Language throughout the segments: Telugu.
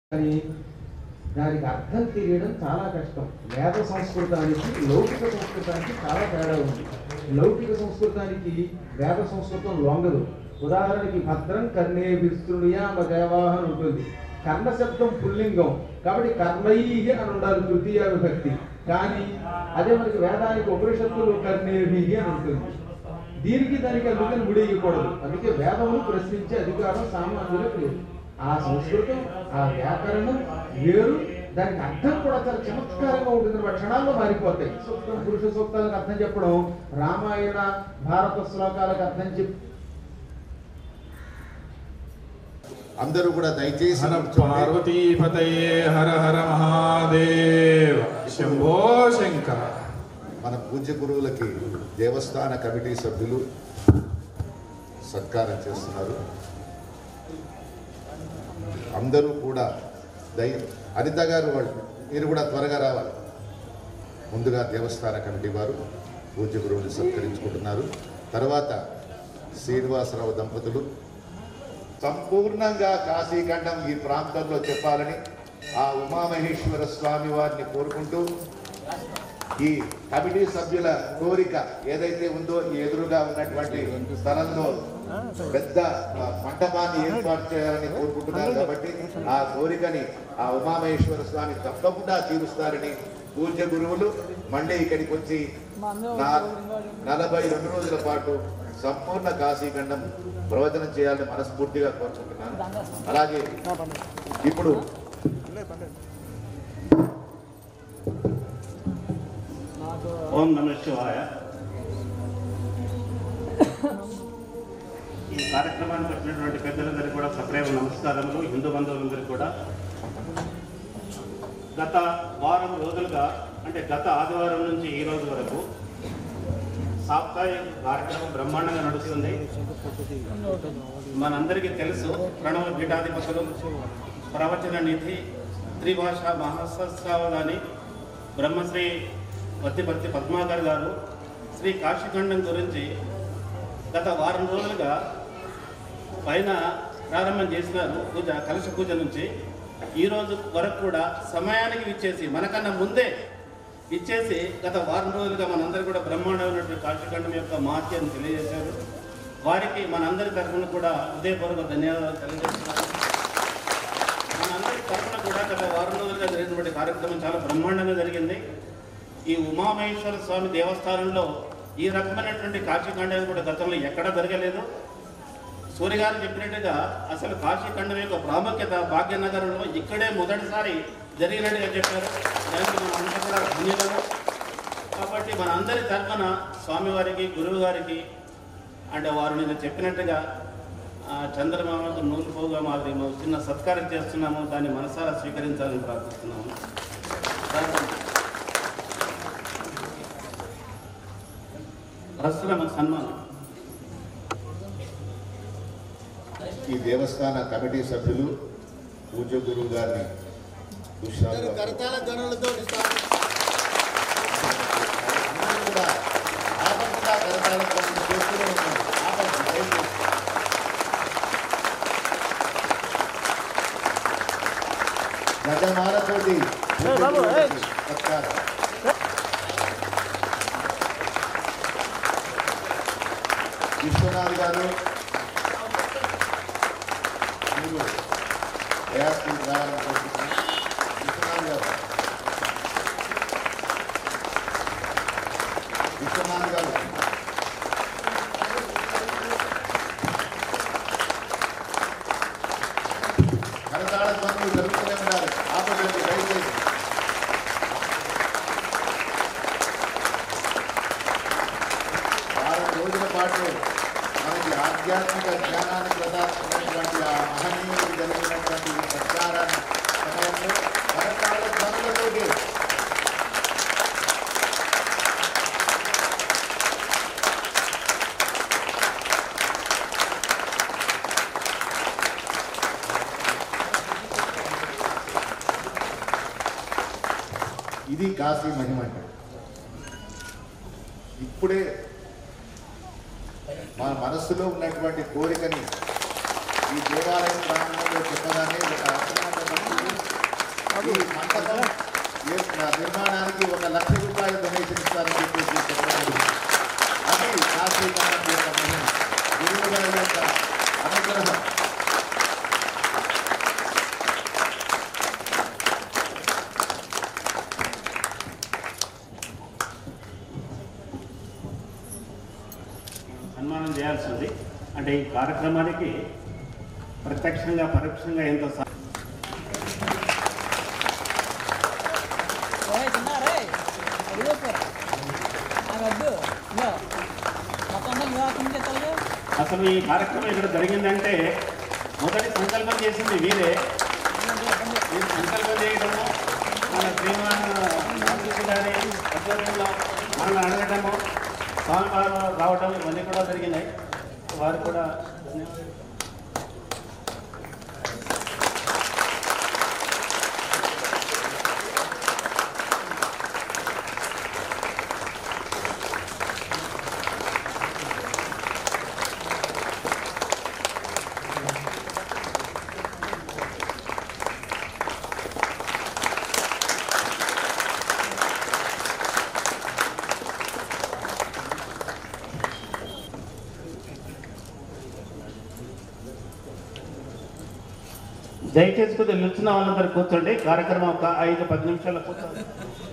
కానీ దానికి అర్థం తెలియడం చాలా కష్టం వేద సంస్కృతానికి లౌకిక సంస్కృతానికి చాలా తేడా ఉంది లౌకిక సంస్కృతానికి వేద సంస్కృతం లొంగదు ఉదాహరణకి భద్రం కర్ణే విస్తృణియామ దేవాహ అని ఉంటుంది కర్ణ శబ్దం పుల్లింగం కాబట్టి కర్ణై అని ఉండాలి తృతీయ విభక్తి కానీ అదే మనకి వేదానికి ఉపనిషత్తులు కర్ణేభి అని ఉంటుంది దీనికి దానికి అందుకని ముడియకూడదు అందుకే వేదమును ప్రశ్నించే అధికారం సామాన్యులకు లేదు ఆ సంస్కృతం ఆ వ్యాకరణం వేరు దానికి అర్థం కూడా చాలా చమత్కారంగా ఉంటుంది అన్నమాట. క్షణాల్లో మారిపోతాయి సూక్తం పురుష సూక్తాలకు అర్థం చెప్పడం రామాయణ భారత శ్లోకాలకు అర్థం చెప్పి అందరూ కూడా దయచేసి హర కూర్చోండి. పార్వతీపతయే హర హర మహాదేవ శంభో శంకర మన పూజ్య గురువులకి దేవస్థాన కమిటీ సభ్యులు సత్కారం చేస్తున్నారు అందరూ కూడా దయ అనిత గారు వాళ్ళు మీరు కూడా త్వరగా రావాలి ముందుగా దేవస్థాన కమిటీ వారు పూజ్య గురువుని సత్కరించుకుంటున్నారు తర్వాత శ్రీనివాసరావు దంపతులు సంపూర్ణంగా కాశీఖండం ఈ ప్రాంతంలో చెప్పాలని ఆ ఉమామహేశ్వర స్వామి వారిని కోరుకుంటూ ఈ కమిటీ సభ్యుల కోరిక ఏదైతే ఉందో ఈ ఎదురుగా ఉన్నటువంటి స్థలంలో పెద్ద ఆ, మంటపాన్ని ఏర్పాటు చేయాలని కోరుకుంటున్నారు కాబట్టి ఆ కోరికని ఆ ఉమామహేశ్వర స్వామి తప్పకుండా తీరుస్తారని పూజ్య గురువులు మళ్ళీ ఇక్కడికి వచ్చి నా- నలభై రెండు రోజుల పాటు సంపూర్ణ కాశీఖండం ప్రవచనం చేయాలని మనస్ఫూర్తిగా కోరుకుంటున్నాను అలాగే ఇప్పుడు ఓం నమ శివాయ ఈ కార్యక్రమానికి వచ్చినటువంటి పెద్దలందరికీ కూడా సప్రేమ నమస్కారములు హిందూ బంధువులందరికీ కూడా గత వారం రోజులుగా అంటే గత ఆదివారం నుంచి ఈ రోజు వరకు సాప్తాహిక కార్యక్రమం బ్రహ్మాండంగా నడుస్తుంది మనందరికీ తెలుసు ప్రణవ పీఠాధిపతులు ప్రవచన నిధి త్రిభాష మహాసత్సావధాని బ్రహ్మశ్రీ వత్తిపర్తి పద్మాకర్ గారు శ్రీ కాశీఖండం గురించి గత వారం రోజులుగా పైన ప్రారంభం చేసినారు పూజ కలశ పూజ నుంచి ఈ రోజు వరకు కూడా సమయానికి ఇచ్చేసి మనకన్నా ముందే ఇచ్చేసి గత వారం రోజులుగా మనందరూ కూడా బ్రహ్మాండమైనటువంటి కాశీఖండం యొక్క మహత్యాన్ని తెలియజేశారు వారికి మనందరి తరఫున కూడా హృదయపూర్వక ధన్యవాదాలు తెలియజేస్తున్నాను మనందరి తరఫున కూడా గత వారం రోజులుగా జరిగినటువంటి కార్యక్రమం చాలా బ్రహ్మాండంగా జరిగింది ఈ ఉమామహేశ్వర స్వామి దేవస్థానంలో ఈ రకమైనటువంటి కాశీఖండం కూడా గతంలో ఎక్కడా జరగలేదు సూర్య గారు చెప్పినట్టుగా అసలు కాశీఖండం యొక్క ప్రాముఖ్యత భాగ్యనగరంలో ఇక్కడే మొదటిసారి జరిగినట్టుగా చెప్పారు దానికి మనం అంతా కూడా ధన్యవాదాలు కాబట్టి మన అందరి తరఫున స్వామివారికి గురువు గారికి అంటే వారు నిన్న చెప్పినట్టుగా ఆ, చంద్రమామకు నూలు పోగా మాదిరి మేము చిన్న సత్కారం చేస్తున్నాము దాన్ని మనసారా స్వీకరించాలని ప్రార్థిస్తున్నాము ప్రార్థన. ప్రస్తుతం సన్మానం ఈ దేవస్థాన కమిటీ సభ్యులు పూజ్య గురువు గారిని దుష్యాలుగా కరతాళ ధ్వనులతో స్వాగతం. అందరూ కూడా ఆపకుండా కరతాళ ధ్వనులు చేస్తూనే ఉన్నారు. ఆపండి, దయచేసి. గజమాలతోటి పూజ్య గురువులకి సత్కారం. విశ్వనాథ్ గారు మీరు ప్రయాసం రావాలని కోరుకుంటున్నాను విశ్వనాథ్ గారు విశ్వనాథ్ గారు కరతాళ ధ్వనులు జరుగుతూనే ఉండాలి ఆపదండి దయచేసి వారం రోజుల పాటు మనకి ఆధ్యాత్మిక జ్ఞానాన్ని ప్రదాస్తున్నటువంటి ఆ మహనీయులు జరిగినటువంటి ఈ సత్కారాన్ని సమయంలో కరతాళ ధ్వనులతోటి ఇది కాశీ మహిమ అంటే ఇప్పుడే మన మనస్సులో ఉన్నటువంటి కోరికని ఈ దేవాలయం ప్రాంగణంలో చెప్పగానే ఒక అర్థనాథ ఈ మండపం ఏ- నిర్మాణానికి ఒక లక్ష రూపాయలు డొనేషన్ ఇస్తారని చెప్పేసి చెప్పడం జరిగింది. అది కాశీఖండం యొక్క మహిమ గురువు గారి యొక్క అనుగ్రహం సన్మానం చేయాల్సి ఉంది అంటే ఈ కార్యక్రమానికి ప్రత్యక్షంగా పరోక్షంగా ఎంతో సహ- ఓయ్ తిన్నారే అడిగోపోరా నాకు వద్దు ఇగో మొత్తం అందరం ఇగో అక్కడి నుంచి ఎత్తాలి అసలు ఈ కార్యక్రమం ఇక్కడ జరిగిందంటే మొదటి సంకల్పం చేసింది వీరే వీరు సంకల్పం చేయడము మన శ్రీమాన్ రామకృష్ణ గారి ఆధ్వర్యంలో మనల్ని అడగడము స్వామివారు రావడం ఇవన్నీ కూడా జరిగినాయి వారు కూడా దయచేసి కొద్దిగా నిల్చున్న వాళ్ళందరూ కూర్చోండి కార్యక్రమం ఒక ఐదు పది నిమిషాలు కూర్చోండి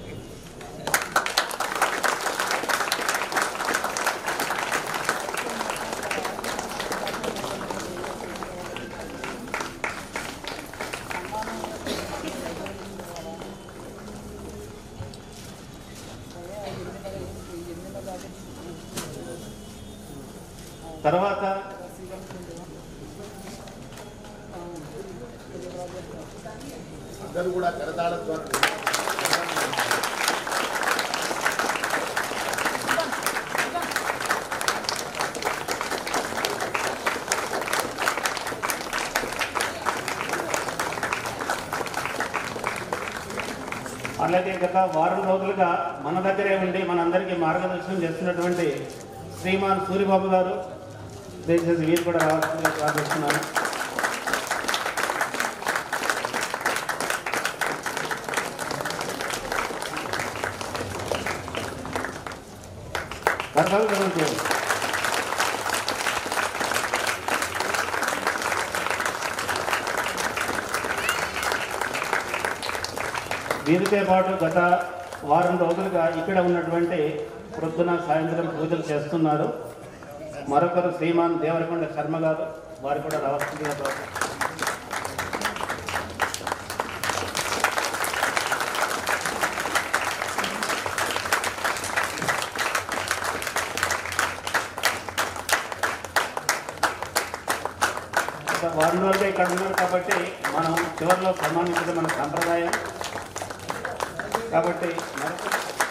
తర్వాత అందరూ కూడా కరతాళ ద్వారా అలాగే గత వారం రోజులుగా మన దగ్గరే ఉండి మనందరికీ మార్గదర్శనం చేస్తున్నటువంటి శ్రీమాన్ సూరిబాబు గారు దయచేసి వీరు కూడా రావాల్సిందిగా ప్రార్థిస్తున్నాను కర్తవ్యం చేయండి వీరితో పాటు గత వారం రోజులుగా ఇక్కడ ఉన్నటువంటి ప్రొద్దున సాయంత్రం పూజలు చేస్తున్నారు మరొకరు శ్రీమాన్ దేవరకొండ శర్మ గారు వారు కూడా రావాల్సిందిగా ప్రార్థన- గత వారం రోజులు ఇక్కడ ఉన్నారు కాబట్టి మనం చివరిలో సన్మానించడం మన సంప్రదాయం కాబట్టి మరొక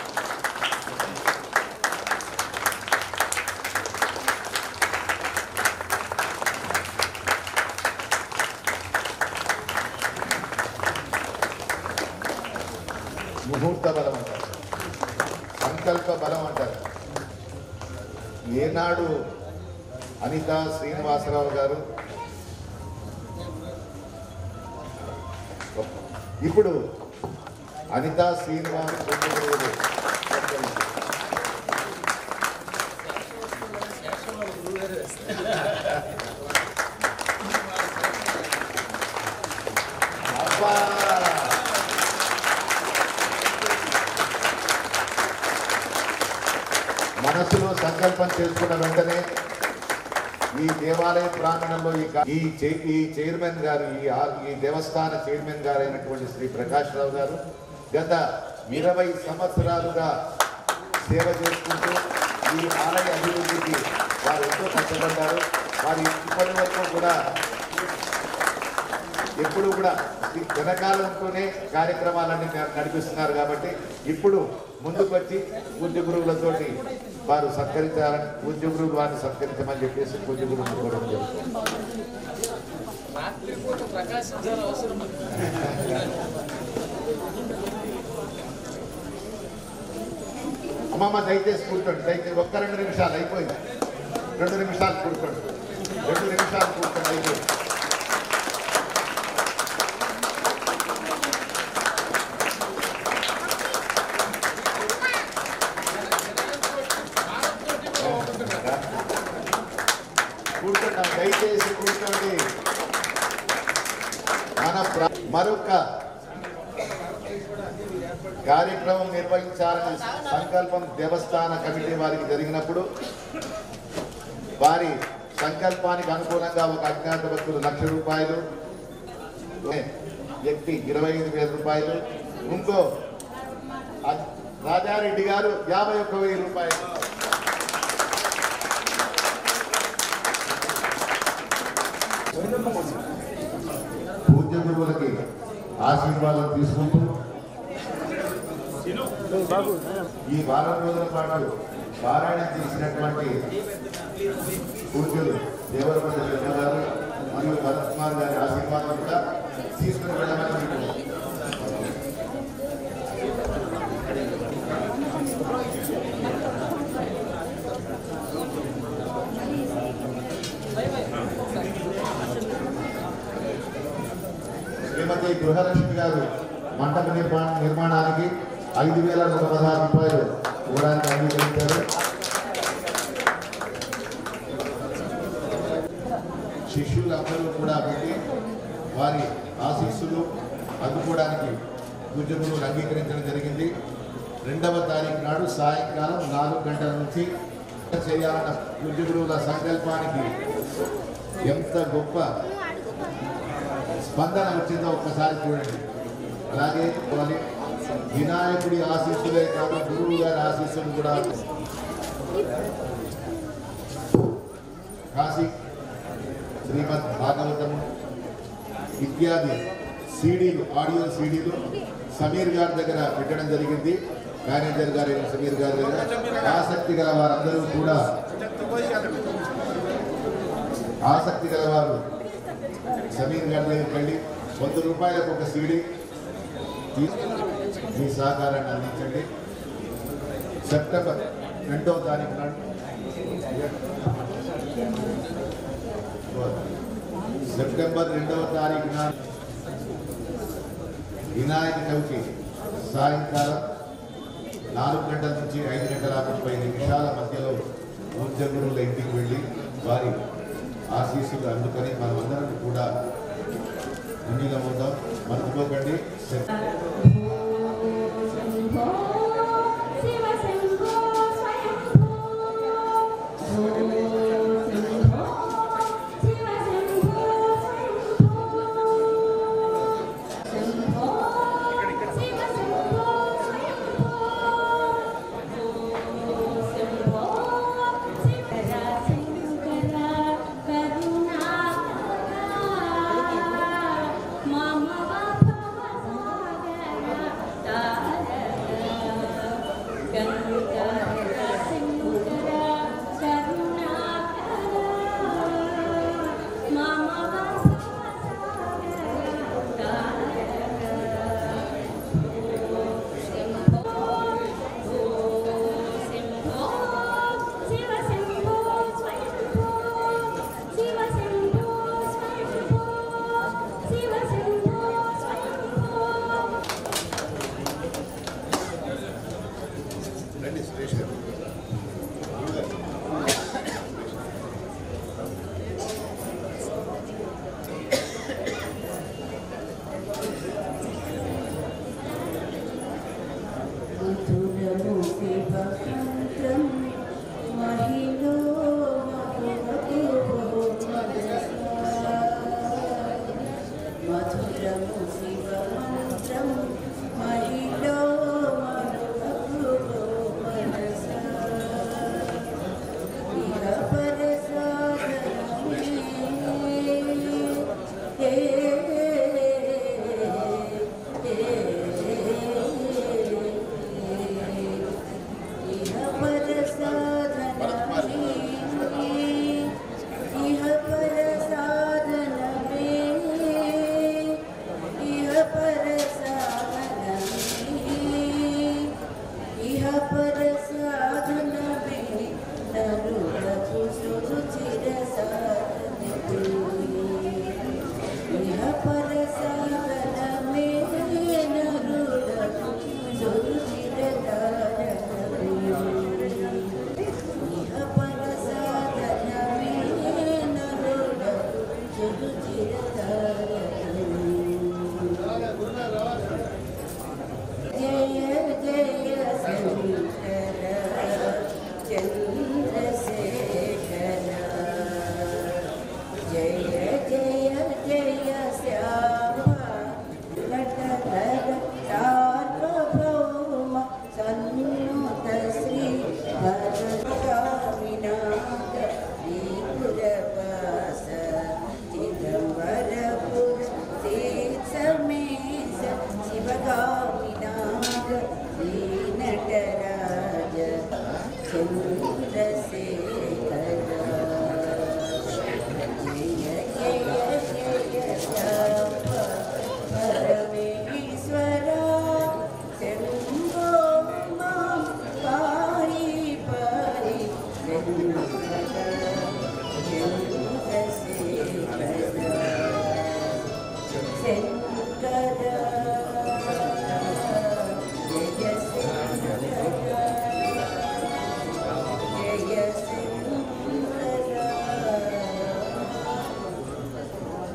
ముహూర్త బలం అంటారు సంకల్ప బలం అంటారు ఏనాడు అనిత శ్రీనివాసరావు గారు ఇప్పుడు అనిత శ్రీనివాస్ గురువులు అబ్బా మనసులో సంకల్పం చేసుకున్న వెంటనే ఈ దేవాలయ ప్రాంగణంలో ఈ కా- ఈ చై- ఈ చైర్మన్ గారు ఈ ఆ- ఈ దేవస్థాన చైర్మన్ గారు అయినటువంటి శ్రీ ప్రకాష్ రావు గారు గత ఇరవై సంవత్సరాలుగా సేవ చేసుకుంటూ ఈ ఆలయ అభివృద్ధికి వారు ఎంతో కష్టపడ్డారు వారు ఇప్పటి వరకు కూడా ఎప్పుడు కూడా ఈ వెనకాలంతోనే కార్యక్రమాలన్నీ న- నడిపిస్తున్నారు కాబట్టి ఇప్పుడు ముందుకు వచ్చి పూజ్య గురువులతోటి వారు సత్కరించాలని పూజ్య గురువులు వారిని సత్కరించమని చెప్పేసి పూజ్య గురువులు కూడా జరుగుతుంది అమ్మమ్మ దయచేసి కూర్చోండి దయచేసి ఒక్క రెండు నిమిషాలు అయిపోయింది రెండు నిమిషాలు కూర్చోండి రెండు నిమిషాలు కూర్చోండి అయిపోయింది కూర్చున్నాం దయచేసి కూర్చోండి మన ప్ర- మరొక కార్యక్రమం నిర్వహించాలని సంకల్పం దేవస్థాన కమిటీ వారికి జరిగినప్పుడు వారి సంకల్పానికి అనుగుణంగా ఒక అజ్ఞాత భక్తులు లక్ష రూపాయలు వ్యక్తి ఇరవై ఐదు వేల రూపాయలు ఇంకో అ- రాజారెడ్డి గారు యాభై ఒక్క వెయ్యి రూపాయలు పూజ్య గురువులకి ఆశీర్వాదం తీసుకుంటూ ఈ వారం రోజుల పాటు పారాయణం చేసినటువంటి పూజ్యులు దేవరపల్లి శర్మ గారు మరియు భరత్ కుమార్ గారి ఆశీర్వాదం కూడా తీసుకుని వెళ్ళమని మీకు శ్రీమతి గృహలక్ష్మి గారు మండప నిర్మాణ నిర్మాణానికి ఐదు వేల నూట పదహారు రూపాయలు ఇవ్వడానికి అంగీకరించారు శిష్యులందరూ కూడా పెట్టి వారి ఆశీస్సులు అందుకోవడానికి పూజకులు అంగీకరించడం జరిగింది రెండవ తారీఖు నాడు సాయంకాలం నాలుగు గంటల నుంచి చేయాలన్న పూజగురువుల సంకల్పానికి ఎంత గొప్ప స్పందన వచ్చిందో ఒక్కసారి చూడండి అలాగే వాళ్ళి వినాయకుడి ఆశీస్సులే కాదు గురువు గారి ఆశీస్సులు కూడా కాశీ శ్రీమద్ భాగవతము ఇత్యాది సీడీలు ఆడియో సీడీలు సమీర్ గారి దగ్గర పెట్టడం జరిగింది మేనేజర్ గారి సమీర్ గారి దగ్గర ఆసక్తి గల వారందరూ కూడా ఆసక్తి గల వారు సమీర్ గారి దగ్గరికి వెళ్ళి వంద రూపాయలకు ఒక సీడీ తీసుకుని మీ సహకారాన్ని అందించండి సెప్టెంబర్ రెండవ తారీఖు నాడు సెప్టెంబర్ రెండవ తారీఖు నాడు వినాయక చవితి సాయంకాలం నాలుగు గంటల నుంచి ఐదు గంటల ముప్పై నిమిషాల మధ్యలో పూజ్య గురువుల ఇంటికి వెళ్ళి వారి ఆశీస్సులు అందుకని మనమందరం కూడా అంగీలమవుతాం మర్చిపోకండి సెప్- శంభో శివ శంభో స్వయంభో శంభో శివ శంభో స్వయంభో శంభో శివ శంభో స్వయంభో శంభో శివర శంకర కరుణాకర మమ భవ సాగర తారక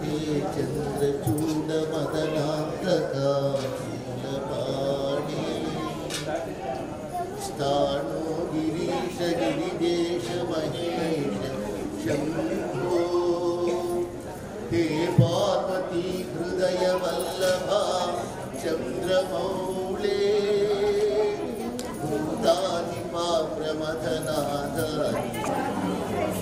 हे चन्द्रचूड मदनान्तकाचूडपाणि स्थाणो गिरीश गिरिदेश महेश शम्भो हे पार्वती हृदयवल्लभा चन्द्रमौळे भूतादिपा प्रमथनादानि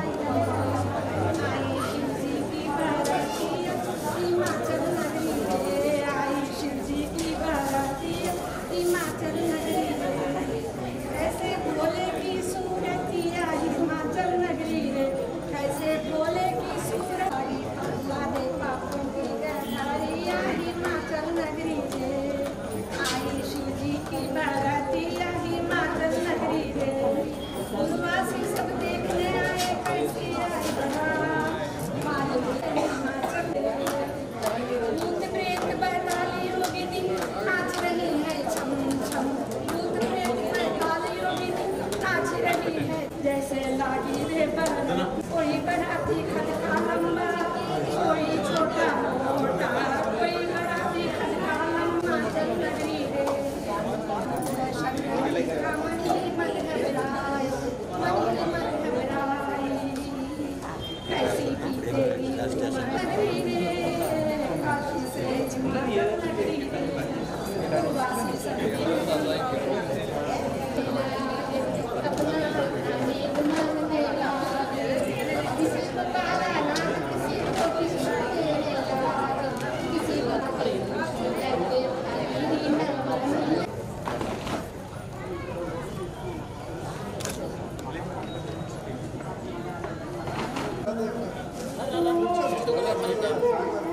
कैसे भोले की सूरतिया हिमाचल नगरी रे कैसे भोले की सूरती लादे पापों की गहरिया हिमाचल नगरी रे आई शिव जी की बारातिया हिमाचल नगरी रे उर्वासी सब देखने आए कैसी आई बना मालूम है हिमाचल भूत प्रेत बैताली योगिनी नाच रही है छम छम भूत प्रेत बैताली योगिनी नाच रही है जैसे लागी रे बरना कोई बनाती खटका लंबा कोई छोटा मोटा कोई बनाती खटका लंबा चल नगरी रे शंकर का मणि मन घबराए मणि मन घबराए कैसी की तेरी नगरी रे काशी से हिमाचल नगरी रे वासी सब శ్రీ